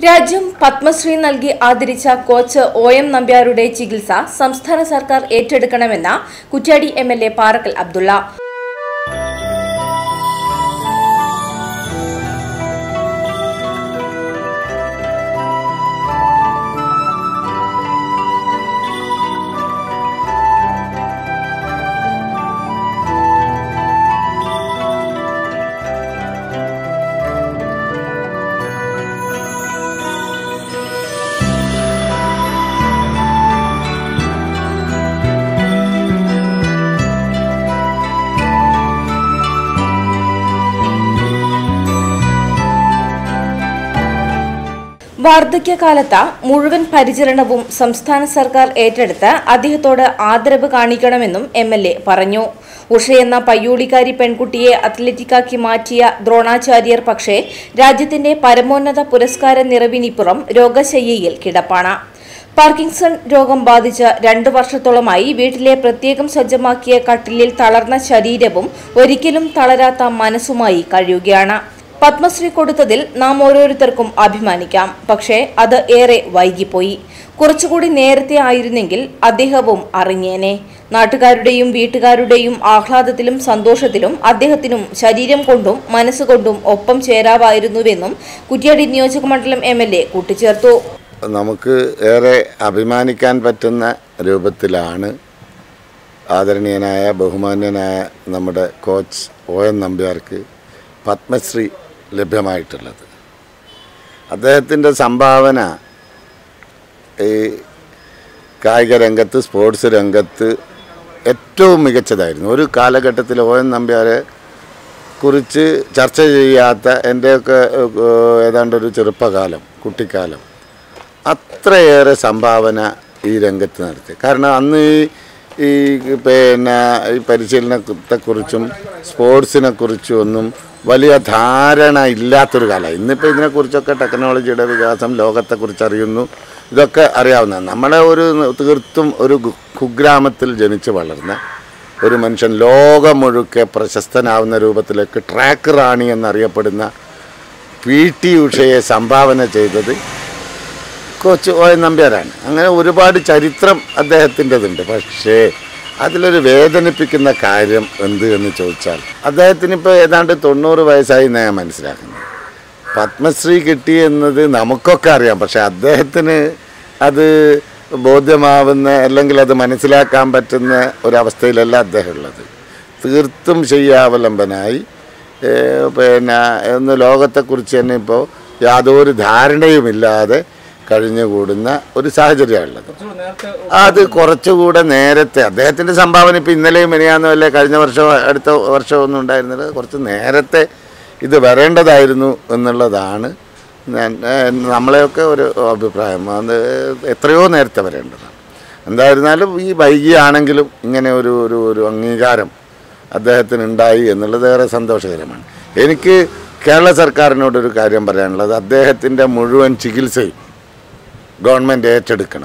രാജ്യം പത്മശ്രീ നൽകി ആദരിച്ച coach O M നമ്പ്യാരുടെ ചികിത്സ സംസ്ഥാന സർക്കാർ ഏറ്റെടുക്കണമെന്ന Kuttiady M L A Parakkal Abdulla വാർദ്ധക്യകാലത്ത് മുഴുവൻ പരിചരണവും സംസ്ഥാന സർക്കാർ ഏറ്റെടുത്ത് അദ്ദേഹത്തോട് ആദരവ് കാണിക്കണമെന്നും എം എൽ എ പറഞ്ഞു ഉഷയെന്ന പയ്യോളിക്കാരി പെൺകുട്ടിയെ അത്ലറ്റിക്കാക്കി മാറ്റിയ ദ്രോണാചാര്യർ പക്ഷേ രാജ്യത്തിന്റെ പരമോന്നത പുരസ്കാര നിറവിനിപ്പുറം രോഗശയ്യയിൽ കിടപ്പാണ് പാർക്കിൻസൺ രോഗം ബാധിച്ച രണ്ടു വർഷത്തോളമായി വീട്ടിലെ പ്രത്യേകം സജ്ജമാക്കിയ കട്ടിലിൽ തളർന്ന ശരീരവും ഒരിക്കലും തളരാത്ത മനസ്സുമായി കഴിയുകയാണ് പത്മശ്രീ കൊടുത്തതിൽ നാം ഓരോരുത്തർക്കും അഭിമാനിക്കാം പക്ഷേ അത് ഏറെ വൈകിപ്പോയി കുറച്ചുകൂടി നേരത്തെ ആയിരുന്നെങ്കിൽ അദ്ദേഹവും അറിഞ്ഞേനെ നാട്ടുകാരുടെയും വീട്ടുകാരുടെയും ആഹ്ലാദത്തിലും സന്തോഷത്തിലും അദ്ദേഹത്തിനും ശരീരം കൊണ്ടും മനസ്സുകൊണ്ടും ഒപ്പം ചേരാവായിരുന്നുവെന്നും കുറ്റ്യാടി നിയോജകമണ്ഡലം എം എൽ എ കൂട്ടിച്ചേർത്തു നമുക്ക് ഏറെ അഭിമാനിക്കാൻ പറ്റുന്ന രൂപത്തിലാണ് ആദരണീയനായ ബഹുമാന്യനായ നമ്മുടെ കോച്ച് ഒ എൻ നമ്പ്യാർക്ക് പത്മശ്രീ ലഭ്യമായിട്ടുള്ളത് അദ്ദേഹത്തിൻ്റെ സംഭാവന ഈ കായിക രംഗത്ത് സ്പോർട്സ് രംഗത്ത് ഏറ്റവും മികച്ചതായിരുന്നു ഒരു കാലഘട്ടത്തിൽ ഒ എൻ നമ്പ്യാരെ കുറിച്ച് ചർച്ച ചെയ്യാത്ത എൻ്റെയൊക്കെ ഏഹ്, ഏതാണ്ട് ഒരു ചെറുപ്പകാലം കുട്ടിക്കാലം അത്രയേറെ സംഭാവന ഈ രംഗത്ത് നടത്തി കാരണം അന്ന് ഈ ഈ പിന്നെ ഈ പരിശീലനത്തെക്കുറിച്ചും സ്പോർട്സിനെ കുറിച്ചും ഒന്നും വലിയ ധാരണ ഇല്ലാത്തൊരു കാലമാണ് ഇന്നിപ്പോൾ ഇതിനെക്കുറിച്ചൊക്കെ ടെക്നോളജിയുടെ വികാസം ലോകത്തെക്കുറിച്ച് അറിയുന്നു ഇതൊക്കെ അറിയാവുന്നതാണ് നമ്മളെ ഒരു തീർത്തും ഒരു ഗു- കുഗ്രാമത്തിൽ ജനിച്ച് വളർന്ന ഒരു മനുഷ്യൻ ലോകം മുഴുക്കെ പ്രശസ്തനാവുന്ന രൂപത്തിലേക്ക് ട്രാക്ക് റാണി എന്നറിയപ്പെടുന്ന പി ടി ഉഷയെ സംഭാവന ചെയ്തത് കോച്ച് ഒ എൻ നമ്പ്യാരാണ് അങ്ങനെ ഒരുപാട് ചരിത്രം അദ്ദേഹത്തിൻ്റെതുണ്ട് പക്ഷേ അതിലൊരു വേദനിപ്പിക്കുന്ന കാര്യം എന്ത് എന്ന് ചോദിച്ചാൽ അദ്ദേഹത്തിന് ഇപ്പോൾ ഏതാണ്ട് തൊണ്ണൂറ് വയസ്സായി എന്നാണ് ഞാൻ മനസ്സിലാക്കുന്നത് പത്മശ്രീ കിട്ടി എന്നത് നമുക്കൊക്കെ അറിയാം പക്ഷെ അദ്ദേഹത്തിന് അത് ബോധ്യമാവുന്ന അല്ലെങ്കിൽ അത് മനസ്സിലാക്കാൻ പറ്റുന്ന ഒരവസ്ഥയിലല്ല അദ്ദേഹം ഉള്ളത് തീർത്തും ശയ്യാവലംബനായി ഏഹ് പിന്നെ ഒന്ന് ലോകത്തെക്കുറിച്ച് തന്നെ ഇപ്പോൾ യാതൊരു ധാരണയുമില്ലാതെ കഴിഞ്ഞുകൂടുന്ന ഒരു സാഹചര്യമുള്ളത് അത് കുറച്ചുകൂടെ നേരത്തെ അദ്ദേഹത്തിൻ്റെ സംഭാവന ഇപ്പോൾ ഇന്നലെയും മിനിയാന്നും അല്ലേ കഴിഞ്ഞ വർഷമോ അടുത്ത വർഷമോ ഒന്നും ഉണ്ടായിരുന്നില്ല കുറച്ച് നേരത്തെ ഇത് വരേണ്ടതായിരുന്നു എന്നുള്ളതാണ് ഞാൻ ഏഹ് നമ്മളെയൊക്കെ ഒരു അഭിപ്രായം അത് എത്രയോ നേരത്തെ വരേണ്ടതാണ് എന്തായിരുന്നാലും ഈ വൈകിയാണെങ്കിലും ഇങ്ങനെ ഒരു ഒരു ഒരു അംഗീകാരം അദ്ദേഹത്തിന് ഉണ്ടായി എന്നുള്ളത് ഏറെ സന്തോഷകരമാണ് എനിക്ക് കേരള സർക്കാരിനോടൊരു കാര്യം പറയാനുള്ളത് അദ്ദേഹത്തിൻ്റെ മുഴുവൻ ചികിത്സയും ഗവൺമെൻറ് ഏറ്റെടുക്കണം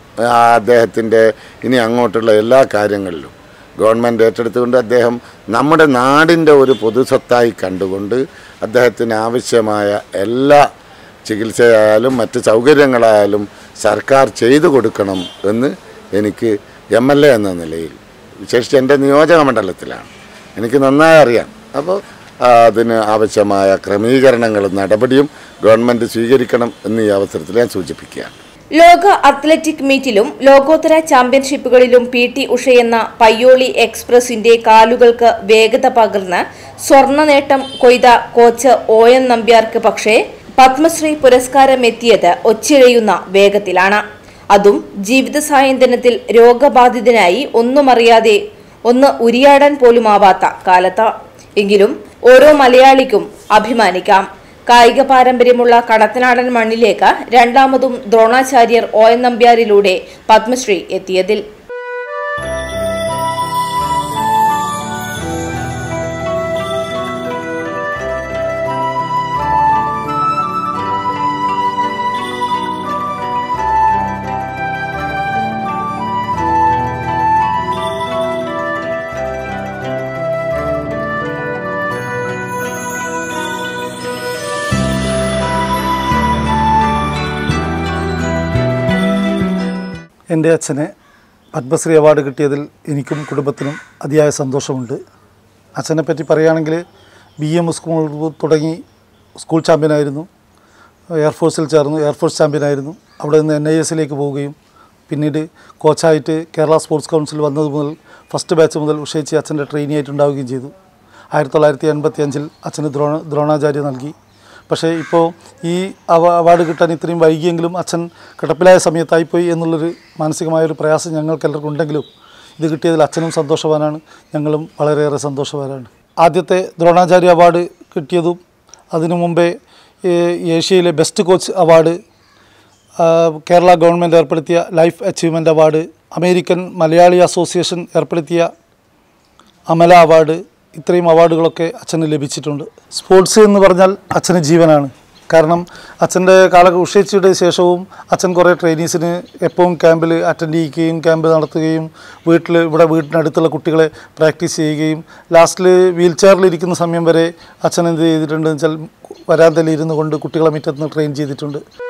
ആ അദ്ദേഹത്തിൻ്റെ ഇനി അങ്ങോട്ടുള്ള എല്ലാ കാര്യങ്ങളിലും ഗവൺമെൻറ് ഏറ്റെടുത്തുകൊണ്ട് അദ്ദേഹം നമ്മുടെ നാടിൻ്റെ ഒരു പൊതുസ്വത്തായി കണ്ടുകൊണ്ട് അദ്ദേഹത്തിന് ആവശ്യമായ എല്ലാ ചികിത്സയായാലും മറ്റ് സൗകര്യങ്ങളായാലും സർക്കാർ ചെയ്തു കൊടുക്കണം എന്ന് എനിക്ക് എം എൽ എ എന്ന നിലയിൽ വിശേഷിച്ച് എൻ്റെ നിയോജക മണ്ഡലത്തിലാണ് എനിക്ക് നന്നായി അറിയാം അപ്പോൾ അതിന് ആവശ്യമായ ക്രമീകരണങ്ങളും നടപടിയും ഗവൺമെൻറ് സ്വീകരിക്കണം എന്ന് ഈ അവസരത്തിൽ ഞാൻ സൂചിപ്പിക്കുകയാണ് ലോക അത്ലറ്റിക് മീറ്റിലും ലോകോത്തര ചാമ്പ്യൻഷിപ്പുകളിലും പി ടി ഉഷയെന്ന പയ്യോളി എക്സ്പ്രസിന്റെ കാലുകൾക്ക് വേഗത പകർന്ന് സ്വർണ്ണ നേട്ടം കൊയ്ത കോച്ച് ഒ എൻ നമ്പ്യാർക്ക് പക്ഷേ പത്മശ്രീ പുരസ്കാരം എത്തിയത് ഒച്ചിഴയുന്ന വേഗത്തിലാണ് അതും ജീവിത സായന്തനത്തിൽ രോഗബാധിതനായി ഒന്നുമറിയാതെ ഒന്ന് ഉരിയാടാൻ പോലുമാവാത്ത കാലത്ത് എങ്കിലും ഓരോ മലയാളിക്കും അഭിമാനിക്കാം കായിക പാരമ്പര്യമുള്ള കടത്തനാടൻ മണ്ണിലേക്ക് രണ്ടാമതും ദ്രോണാചാര്യർ ഒ എൻ നമ്പ്യാരിലൂടെ പത്മശ്രീ എത്തിയതിൽ എൻ്റെ അച്ഛന് പത്മശ്രീ അവാർഡ് കിട്ടിയതിൽ എനിക്കും കുടുംബത്തിനും അതിയായ സന്തോഷമുണ്ട് അച്ഛനെ പറ്റി പറയുകയാണെങ്കിൽ ബി എം സ്കൂൾ തുടങ്ങി സ്കൂൾ ചാമ്പ്യനായിരുന്നു എയർഫോഴ്സിൽ ചേർന്നു എയർഫോഴ്സ് ചാമ്പ്യനായിരുന്നു അവിടെ നിന്ന് എൻ ഐ എസിലേക്ക് പോവുകയും പിന്നീട് കോച്ചായിട്ട് കേരള സ്പോർട്സ് കൗൺസിൽ വന്നത് മുതൽ ഫസ്റ്റ് ബാച്ച് മുതൽ ഉഷയിച്ച് അച്ഛൻ്റെ ട്രെയിനി ആയിട്ടുണ്ടാവുകയും ചെയ്തു ആയിരത്തി തൊള്ളായിരത്തി എൺപത്തി അഞ്ചിൽ അച്ഛന് ദ്രോണ ദ്രോണാചാര്യ നൽകി പക്ഷേ ഇപ്പോൾ ഈ അവ അവാർഡ് കിട്ടാൻ ഇത്രയും വൈകിയെങ്കിലും അച്ഛൻ കിടപ്പിലായ സമയത്തായിപ്പോയി എന്നുള്ളൊരു മാനസികമായൊരു പ്രയാസം ഞങ്ങൾക്കെല്ലാവർക്കും ഉണ്ടെങ്കിലും ഇത് കിട്ടിയതിൽ അച്ഛനും സന്തോഷവാനാണ് ഞങ്ങളും വളരെയേറെ സന്തോഷവാനാണ് ആദ്യത്തെ ദ്രോണാചാര്യ അവാർഡ് കിട്ടിയതും അതിനു മുമ്പേ ഏ- ഏഷ്യയിലെ ബെസ്റ്റ് കോച്ച് അവാർഡ് ആ, കേരള ഗവൺമെൻറ് ഏർപ്പെടുത്തിയ life achievement award American Malayali association ഏർപ്പെടുത്തിയ അമല അവാർഡ് ഇത്രയും അവാർഡുകളൊക്കെ അച്ഛന് ലഭിച്ചിട്ടുണ്ട് സ്പോർട്സ് എന്ന് പറഞ്ഞാൽ അച്ഛന് ജീവനാണ് കാരണം അച്ഛൻ്റെ കാല ഉഷയിച്ചയുടെ ശേഷവും അച്ഛൻ കുറേ ട്രെയിനീസിന് എപ്പോഴും ക്യാമ്പിൽ അറ്റൻഡ് ചെയ്യിക്കുകയും ക്യാമ്പ് നടത്തുകയും വീട്ടിൽ ഇവിടെ വീട്ടിനടുത്തുള്ള കുട്ടികളെ പ്രാക്ടീസ് ചെയ്യുകയും ലാസ്റ്റിൽ വീൽ ചെയറിലിരിക്കുന്ന സമയം വരെ അച്ഛൻ എന്ത് ചെയ്തിട്ടുണ്ടെന്ന് വെച്ചാൽ വരാന്തയിൽ ഇരുന്നു കൊണ്ട് കുട്ടികളെ മുറ്റത്ത് നിന്ന് ട്രെയിൻ ചെയ്തിട്ടുണ്ട്